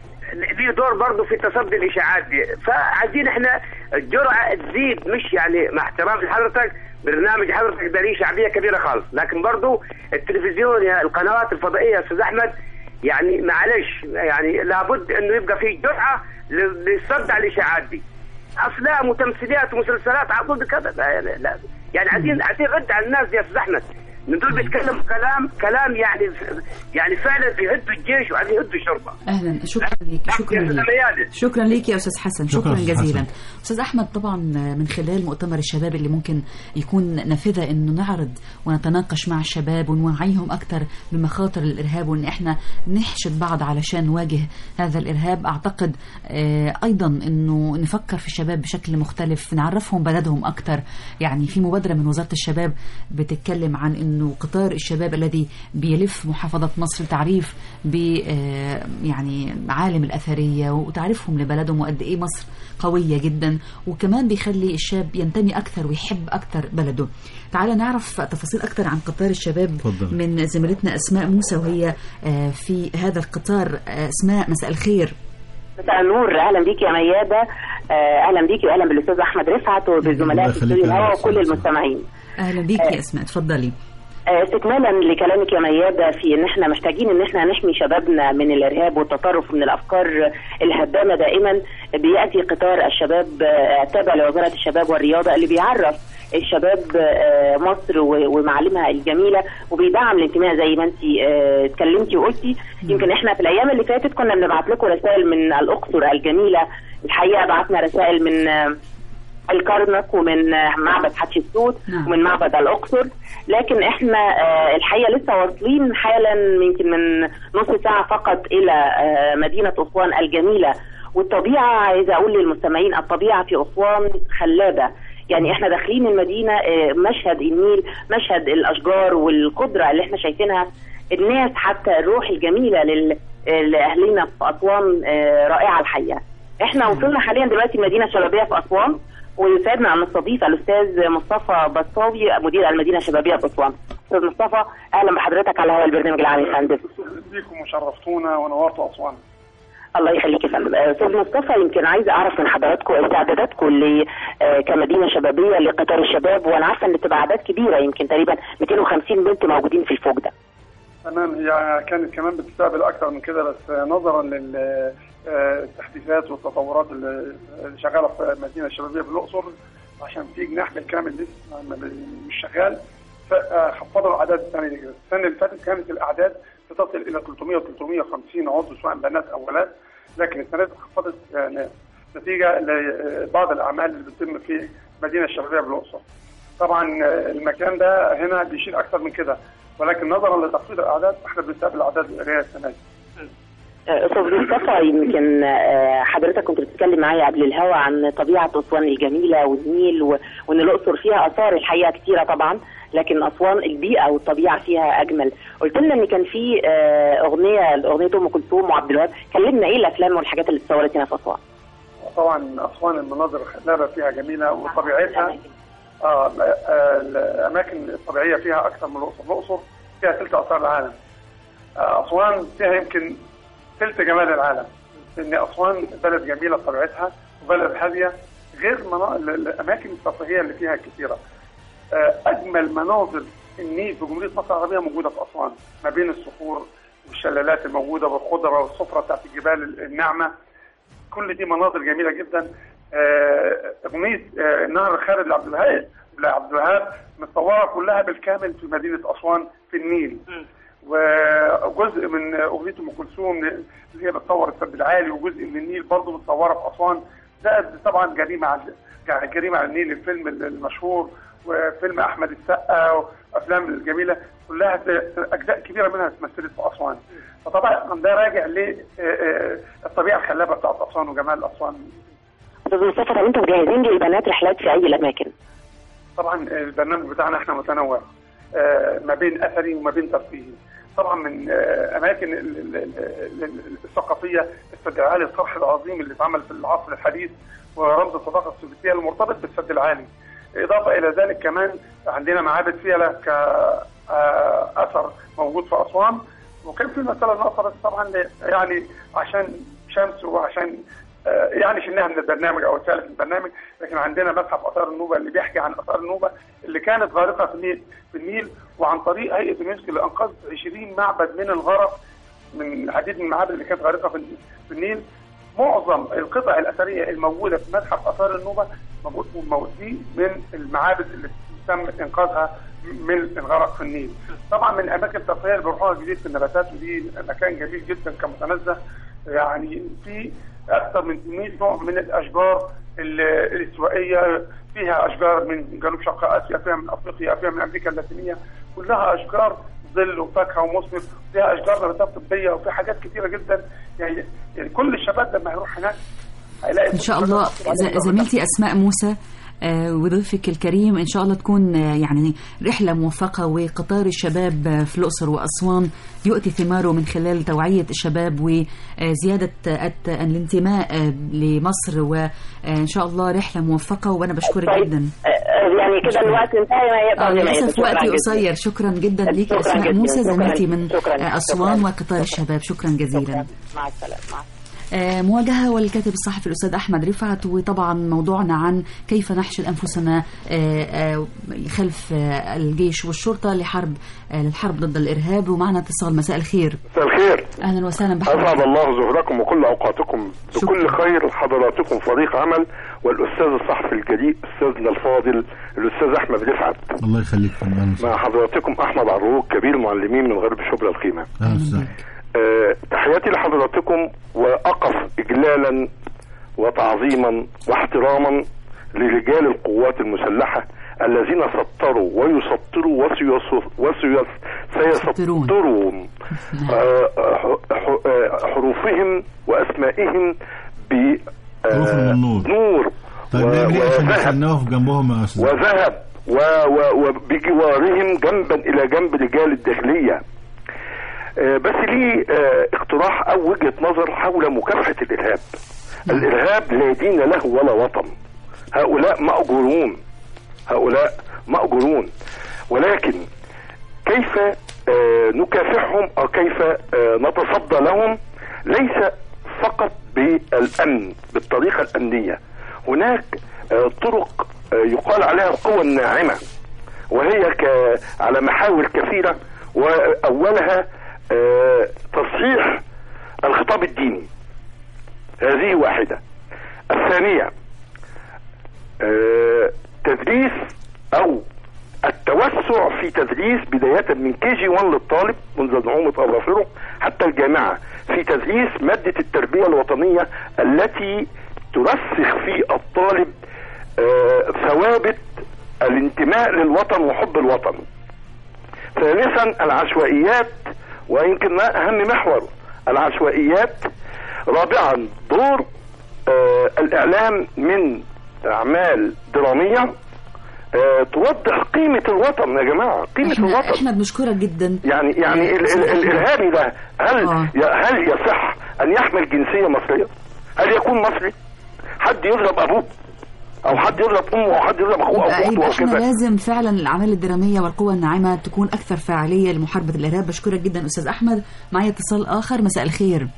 ليه دور برضه في تصدي الاشاعات دي فعايزين احنا الجرعه تزيد مش يعني مع احترام لحضرتك برنامج حضرتك ده ليه شعبيه كبيره خالص لكن برضه التلفزيون يا القنوات الفضائيه يا استاذ احمد يعني معلش يعني لابد انه يبقى في جرعه ل- للصد على الاشاعات دي افلام وتمثيليات ومسلسلات على طول كذا لا لا لا. يعني عايزين عايزين رد على الناس دي يا استاذ احمد من دول بيتكلموا كلام كلام يعني يعني فعلا بيهدوا الجيش وعايزين يهدوا الشرطه اهلا شكرا ليك شكرا يا أستاذ ليك ميادة. شكرا ليك يا استاذ حسن شكرا شكرا أستاذ جزيلا حسن. استاذ احمد طبعا من خلال مؤتمر الشباب اللي ممكن يكون نافذه انه نعرض ونتناقش مع الشباب ونوعيهم اكثر بمخاطر الارهاب وان احنا نحشد بعض علشان نواجه هذا الارهاب اعتقد آه، ايضا انه نفكر في الشباب بشكل مختلف نعرفهم بلدهم اكثر يعني في مبادره من وزاره الشباب بتتكلم عن انه قطار الشباب الذي بيلف محافظه مصر تعريف ب آه، يعني معالم الاثريه وتعريفهم لبلدهم وقد ايه مصر قويه جدا وكمان بيخلي الشاب ينتمي اكثر ويحب اكثر بلده تعال نعرف تفاصيل اكثر عن قطار الشباب اتفضل. من زميلتنا اسماء موسى وهي آه، في هذا القطار آه، اسماء مساء الخير مساء النور اهلا بيك يا مياده آه، اهلا بيكي واهلا بالاستاذ احمد رفعت وبالزملاء في يخليك استوديو يا الهواء أستاذ وكل المستمعين اهلا بيك يا اسماء اتفضلي آه، استكمالا لكلامك يا ميادة في ان احنا محتاجين ان احنا نحمي شبابنا من الارهاب والتطرف من الافكار الهدامة دائما بيأتي قطار الشباب آه، تابع لوزارة الشباب والرياضة اللي بيعرف الشباب آه، مصر و- ومعالمها الجميلة وبيدعم الانتماء زي ما انت آه، اتكلمتي وقلتي يمكن احنا في الايام اللي فاتت كنا بنبعت لكم رسائل من الاقصر الجميلة الحقيقة بعتنا رسائل من آه، الكرنك ومن معبد حتشبسوت نعم. ومن معبد الاقصر لكن احنا آه، الحقيقه لسه واصلين حالا يمكن من نص ساعه فقط الى آه، مدينه اسوان الجميله والطبيعه عايزه اقول للمستمعين الطبيعه في اسوان خلابه يعني احنا داخلين المدينه آه، مشهد النيل مشهد الاشجار والقدره اللي احنا شايفينها الناس حتى الروح الجميله لل- لاهلنا في اسوان آه، رائعه الحقيقه احنا وصلنا حاليا دلوقتي المدينه الشبابيه في اسوان ويسعدنا ان نستضيف الاستاذ مصطفى بسطاوي مدير المدينه الشبابيه في اسوان. استاذ مصطفى اهلا بحضرتك على هواء البرنامج العام يا فندم. بيكم وشرفتونا ونورتوا اسوان الله يخليك يا فندم آه، استاذ مصطفى يمكن عايزه اعرف من حضراتكم استعداداتكم ل آه، كمدينه شبابيه لقطار الشباب وانا عارفه ان بتبقى اعداد كبيره يمكن تقريبا 250 بنت موجودين في الفوج ده تمام هي كانت كمان بتستقبل اكتر من كده بس نظرا للتحديثات والتطورات اللي اللي شغاله في المدينه الشبابيه بالاقصر عشان في جناح بالكامل لسه ما ب- مش شغال فخفضوا الاعداد السنه دي كده السنه اللي فاتت كانت الاعداد بتصل الى 300 و 350 عضو سواء بنات او ولاد لكن السنه دي خفضت يعني نتيجه لبعض الاعمال اللي بتتم في المدينه الشبابيه بالاقصر. طبعا المكان ده هنا بيشيل اكثر من كده ولكن نظرا لتخفيض الاعداد احنا بنستقبل الاعداد القليله السنه دي. آه، استاذ مصطفى يمكن آه، حضرتك كنت بتتكلم معايا قبل الهوا عن طبيعه اسوان الجميله والنيل و- وان الاقصر فيها اثار الحقيقه كتيره طبعا لكن اسوان البيئه والطبيعه فيها اجمل قلت لنا ان كان في آه، اغنيه اغنيه ام كلثوم وعبد الوهاب كلمنا ايه الافلام والحاجات اللي اتصورت هنا في اسوان طبعا اسوان المناظر الخلابه فيها جميله وطبيعتها آه آه، الاماكن الطبيعيه فيها اكثر من الاقصر، الاقصر فيها ثلث اثار العالم. آه، اسوان فيها يمكن ثلث جمال العالم. لان اسوان بلد جميله بطبيعتها وبلد هاديه غير منا... ال- الاماكن الترفيهيه اللي فيها كثيره. آه، اجمل مناظر النيل في جمهوريه مصر العربيه موجوده في اسوان ما بين الصخور والشلالات الموجوده والخضره والصفرة بتاعت الجبال الناعمه كل دي مناظر جميله جدا آه، اغنيه آه، نهر خالد لعبد الوهاب لعبد الوهاب متصوره كلها بالكامل في مدينه اسوان في النيل وجزء من اغنيه ام كلثوم اللي هي بتصور السد العالي وجزء من النيل برضه متصوره في اسوان زائد طبعا جريمه على يعني جريمه على النيل الفيلم المشهور وفيلم احمد السقا وافلام الجميله كلها اجزاء كبيره منها اتمثلت في اسوان فطبعا ده راجع للطبيعه الخلابه بتاعت اسوان وجمال اسوان استاذ مصطفى طب انتوا مجهزين للبنات رحلات في اي الاماكن طبعا البرنامج بتاعنا احنا متنوع آه، ما بين اثري وما بين ترفيهي طبعا من آه، اماكن ال- ال- ال- ال- الثقافيه السد العالي الصرح العظيم اللي اتعمل في العصر الحديث ورمز الصداقه السوفيتيه المرتبط بالسد العالي اضافه الى ذلك كمان عندنا معابد فيلة كاثر موجود في اسوان وكان في مساله ناقصه بس طبعا ل- يعني عشان شمس وعشان آه، يعني شلناها من البرنامج او اتشالت من البرنامج لكن عندنا متحف اثار النوبه اللي بيحكي عن اثار النوبه اللي كانت غارقه في النيل في النيل وعن طريق هيئه اليونسكو اللي انقذت 20 معبد من الغرق من العديد من المعابد اللي كانت غارقه في النيل- في النيل معظم القطع الاثريه الموجوده في متحف اثار النوبه موجود موجودين من المعابد اللي تم انقاذها من الغرق في النيل. طبعا من الاماكن الترفيهيه اللي بيروحوها جديد في النباتات ودي مكان جميل جدا كمتنزه يعني في اكثر من 100 نوع من الاشجار ال- الاستوائيه فيها اشجار من جنوب شرق اسيا فيها من افريقيا فيها من امريكا اللاتينيه كلها اشجار ظل وفاكهه ومثمر فيها اشجار نباتات طبيه وفي حاجات كثيره جدا يعني, يعني كل الشباب لما يروح هناك هيلاقي ان شاء الله ز- زميلتي اسماء موسى آه، وضيفك الكريم ان شاء الله تكون آه، يعني رحله موفقه وقطار الشباب آه، في الاقصر واسوان يؤتي ثماره من خلال توعيه الشباب وزياده آه، الت- الانتماء آه، لمصر وان شاء الله رحله موفقه وانا بشكرك جدا آه، يعني كده الوقت انتهى ما يقدر آه، يميز. للاسف شكراً وقتي جداً. قصير شكرا جدا ليك شكراً اسماء جداً. موسى شكراً. زميلتي من شكراً. آه، اسوان شكراً. وقطار الشباب شكرا جزيلا مع السلامه مع آه، مواجهة والكاتب الصحفي الأستاذ أحمد رفعت وطبعا موضوعنا عن كيف نحشد أنفسنا آه، آه، خلف آه، الجيش والشرطة لحرب آه، للحرب ضد الإرهاب ومعنا اتصال مساء الخير مساء الخير أهلا وسهلا أسعد بحضرتك الله ظهركم وكل أوقاتكم بكل خير حضراتكم فريق عمل والأستاذ الصحفي الجريء أستاذنا الفاضل الأستاذ أحمد رفعت الله يخليك فندم مع حضراتكم أحمد عروق كبير المعلمين من غرب شبرا الخيمة اهلا وسهلا آه، تحياتي لحضراتكم وأقف إجلالا وتعظيما واحتراما لرجال القوات المسلحة الذين سطروا ويسطروا وسيس- وسيس سيسطروا آه، ح- ح- آه، حروفهم وأسمائهم ب حروف من النور. نور طيب و- نعمل ايه عشان وذهب نستنى نقف جنبهم يا استاذ وذهب و- و- وبجوارهم جنبا الى جنب رجال الداخليه آه، بس لي آه، اقتراح او وجهه نظر حول مكافحه الارهاب الارهاب لا دين له ولا وطن هؤلاء ماجورون هؤلاء ماجورون ولكن كيف آه، نكافحهم او كيف آه، نتصدى لهم ليس فقط بالامن بالطريقه الامنيه هناك آه، طرق آه، يقال عليها القوى الناعمه وهي ك... على محاور كثيره واولها آه، تصحيح الخطاب الديني هذه واحده الثانيه آه، تدريس او التوسع في تدريس بداية من كي جي 1 للطالب منذ نعومة أظافره حتى الجامعة في تدريس مادة التربية الوطنية التي ترسخ في الطالب آه، ثوابت الانتماء للوطن وحب الوطن ثالثا العشوائيات ويمكن ما أهم محور العشوائيات رابعا دور آه، الإعلام من أعمال درامية آه، توضح قيمة الوطن يا جماعة قيمة احنا الوطن احنا بنشكرك جدا يعني يعني ال ال ال الارهابي ده هل ي- هل يصح ان يحمل جنسيه مصريه؟ هل يكون مصري؟ حد يضرب ابوه او حد يضرب امه او حد يضرب اخوه او يبقى, اخته يبقى او احنا كذا لازم فعلا الاعمال الدراميه والقوى الناعمه تكون اكثر فاعليه لمحاربه الارهاب بشكرك جدا استاذ احمد معايا اتصال اخر مساء الخير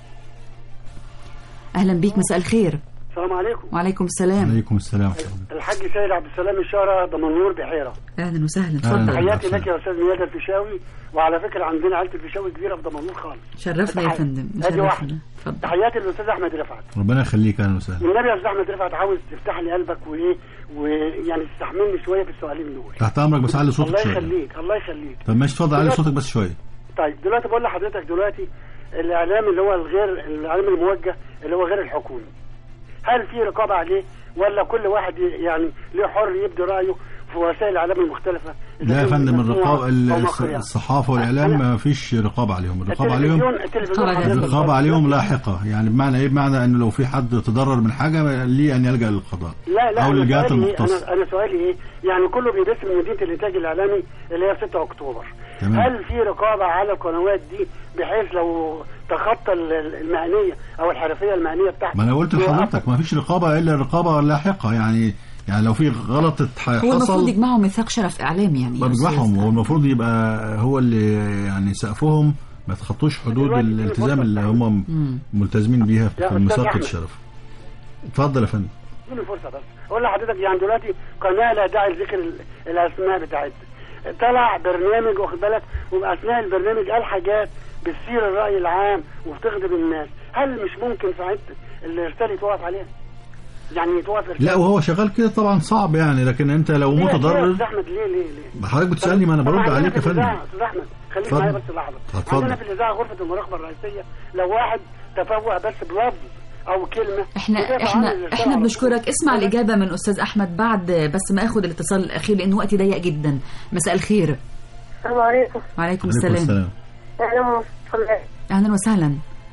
اهلا بيك مساء الخير السلام عليكم وعليكم السلام عليكم السلام الحاج سيد عبد السلام الشارع دمنهور بحيره اهلا وسهلا اتفضل تحياتي لك يا استاذ ميادة الفيشاوي وعلى فكره عندنا عيله الفيشاوي كبيره في دمنهور خالص شرفنا يا تحية. فندم ادي واحده شرفنا اتفضل تحياتي للاستاذ احمد رفعت ربنا يخليك اهلا وسهلا والنبي يا استاذ احمد رفعت عاوز تفتح لي قلبك وايه ويعني تستحملني شويه في السؤالين دول تحت امرك بس علي صوتك الله شويه يخليك الله يخليك طب ماشي اتفضل علي صوتك بس شويه طيب دلوقتي بقول لحضرتك دلوقتي الاعلام اللي هو الغير الاعلام الموجه اللي هو غير الحكومي هل في رقابه عليه ولا كل واحد ي- يعني ليه حر يبدي رايه في وسائل الاعلام المختلفه إذا لا يا كان فندم مسموع الرقابه أو مقري يعني. الصحافه والاعلام ما فيش رقابه عليهم الرقابه عليهم التلفزيون التلفزيون حضرتك الرقابه عليهم لاحقه يعني بمعنى ايه بمعنى انه لو في حد تضرر من حاجه ليه ان يلجا للقضاء لا لا او أنا للجهات سؤالي إيه؟ المختصه انا انا سؤالي ايه يعني كله بيدس من مدينه الانتاج الاعلامي اللي هي في 6 اكتوبر تمام. هل في رقابه على القنوات دي بحيث لو تخطى ال- ال- المهنيه او الحرفيه المهنيه بتاعته ما انا قلت لحضرتك ما فيش رقابه الا الرقابه اللاحقه يعني يعني لو في غلط اتح- هو المفروض حصل يجمعوا ميثاق شرف اعلامي يعني ما بيجمعهم هو المفروض يبقى هو اللي يعني سقفهم ما تخطوش حدود دلوقتي في الالتزام فرصة اللي هم ملتزمين بيها يا في أستاذ ميثاق أحمد. الشرف اتفضل يا فندم اديني فرصه بس اقول لحضرتك يعني دلوقتي قناه لا داعي لذكر ال- الاسماء بتاعتها طلع برنامج واخد بالك واثناء البرنامج قال حاجات بتثير الراي العام وبتغضب الناس هل مش ممكن ساعتها الارسال يتوقف عليها؟ يعني يتوقف ارسال لا وهو شغال كده طبعا صعب يعني لكن انت لو ليه- ليه يا متضرر استاذ احمد ليه ليه ليه؟ ما حضرتك بتسالني ما انا طب برد عندنا عليك في يا فندم الإذاعة، استاذ احمد خليك اتفضل. معايا بس لحظه اتفضل. عندنا في الاذاعه غرفه المراقبه الرئيسيه لو واحد تفوه بس بلفظ او كلمه احنا يدافع عن احنا الإرسال احنا على بنشكرك اسمع الاجابه من استاذ احمد بعد بس ما اخد الاتصال الاخير لان وقتي ضيق جدا مساء الخير السلام عليكم وعليكم السلام اهلا وسهلا اهلا وسهلا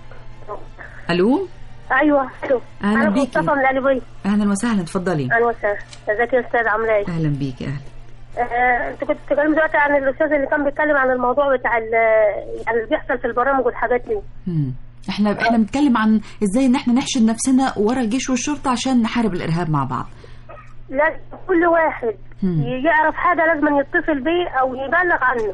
الو ايوه الو أهلا انا بيكي. مصطفى من القليوبيه اهلا وسهلا اتفضلي اهلا وسهلا ازيك يا استاذ عامله ايه؟ اهلا بيك اهلا آه، انت كنت بتتكلم دلوقتي عن الاستاذ اللي كان بيتكلم عن الموضوع بتاع ال- يعني اللي بيحصل في البرامج والحاجات دي مم. احنا احنا بنتكلم عن ازاي ان احنا نحشد نفسنا ورا الجيش والشرطه عشان نحارب الارهاب مع بعض لازم كل واحد مم. يعرف حاجه لازم يتصل بيه او يبلغ عنه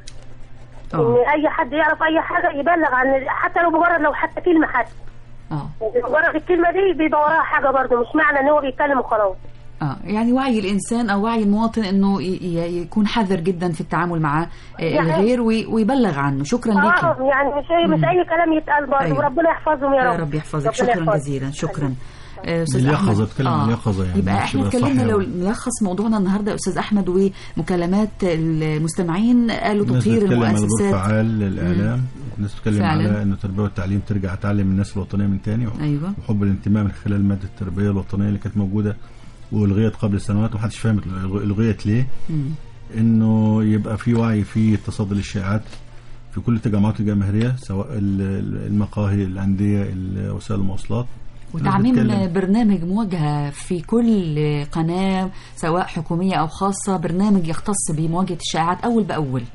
اه ان اي حد يعرف اي حاجه يبلغ عن حتى لو مجرد لو حتى كلمه حتى اه مجرد الكلمه دي بيبقى وراها حاجه برضه مش معنى ان هو بيتكلم وخلاص اه يعني وعي الانسان او وعي المواطن انه ي- ي- يكون حذر جدا في التعامل مع آه، يعني- الغير وي- ويبلغ عنه شكرا لك اه يعني مش أي مش اي كلام يتقال برضه أيوة. وربنا يحفظهم يا يا رب رب يحفظك ربنا شكرا يحفظك. جزيلا شكرا آه، استاذ اليقظة، احمد اتكلم عن اليقظة يعني، يبقى مش احنا تبقى اتكلمنا صاحي لو يعني. نلخص موضوعنا النهارده يا استاذ احمد ومكالمات المستمعين قالوا الناس تطهير بتتكلم على دور المؤسسات فعال للاعلام الناس بتتكلم فعلا. على ان التربيه والتعليم ترجع تعلم الناس الوطنيه من تاني ايوه وحب الانتماء من خلال ماده التربيه الوطنيه اللي كانت موجوده والغيت قبل سنوات ومحدش فاهم الغيت ليه مم. انه يبقى في وعي في تصدي للشائعات في كل التجمعات الجماهيريه سواء ال- ال- المقاهي الانديه ال- وسائل المواصلات الناس وتعميم بتتكلم. برنامج موجهة في كل قناة سواء حكومية أو خاصة برنامج يختص بمواجهة الشائعات أول بأول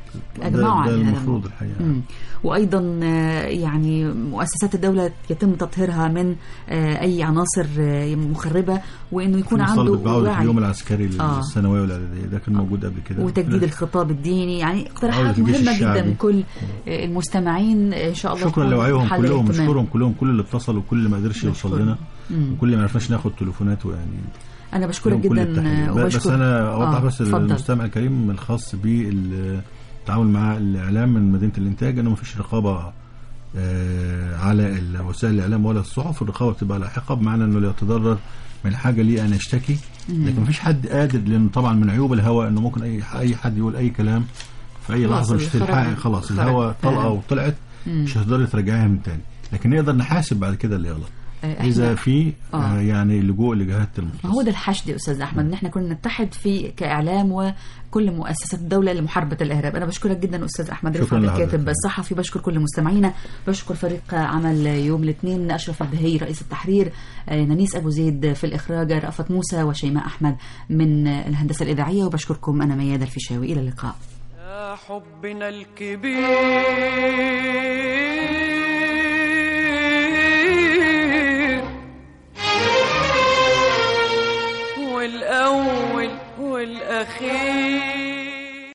اجمعوا ده على هذا المفروض الموضوع. الحقيقة. مم. وايضا آه، يعني مؤسسات الدوله يتم تطهيرها من آه، اي عناصر آه، مخربه وانه يكون عنده مطالبة بعودة وعي اليوم العسكري آه. للثانويه والاعداديه ده كان موجود قبل كده وتجديد الخطاب الديني يعني اقتراحات عودة الجيش مهمه جدا الشعبي. من كل آه، المستمعين آه، ان شاء الله شكرا تكون لوعيهم محل كلهم اهتمام. نشكرهم كلهم كل اللي اتصل وكل اللي ما قدرش يوصل لنا مم. وكل اللي ما عرفناش ناخد تليفوناته يعني انا بشكرك لهم كل جدا التحية. آه، ب- بس وبشكر انا اوضح آه، بس اتفضل. للمستمع الكريم الخاص بالتعامل مع الاعلام من مدينه الانتاج انه ما فيش رقابه آه، على ال- وسائل الاعلام ولا الصحف الرقابه بتبقى لاحقه بمعنى انه لا يتضرر من حاجه ليه انا اشتكي مم. لكن مفيش حد قادر لان طبعا من عيوب الهواء انه ممكن اي اي حد يقول اي كلام في اي خلاص لحظه مش الخرج- تلحقي خلاص خرج. الهواء طلقه آه. وطلعت مم. مش هتقدري ترجعيها من تاني لكن نقدر نحاسب بعد كده اللي غلط آه، إحنا- اذا في آه. آه. يعني لجوء لجهات ما المختصه هو ده الحشد يا استاذ احمد ان احنا كنا نتحد في كاعلام وكل مؤسسات الدوله لمحاربه الارهاب انا بشكرك جدا استاذ احمد شكراً رفعت لحضرتك. الكاتب الصحفي بشكر كل مستمعينا بشكر فريق عمل يوم الاثنين اشرف البهي رئيس التحرير آه، نانيس ابو زيد في الاخراج رأفت موسى وشيماء احمد من الهندسه الاذاعيه وبشكركم انا ميادة الفيشاوي الى اللقاء يا حبنا الكبير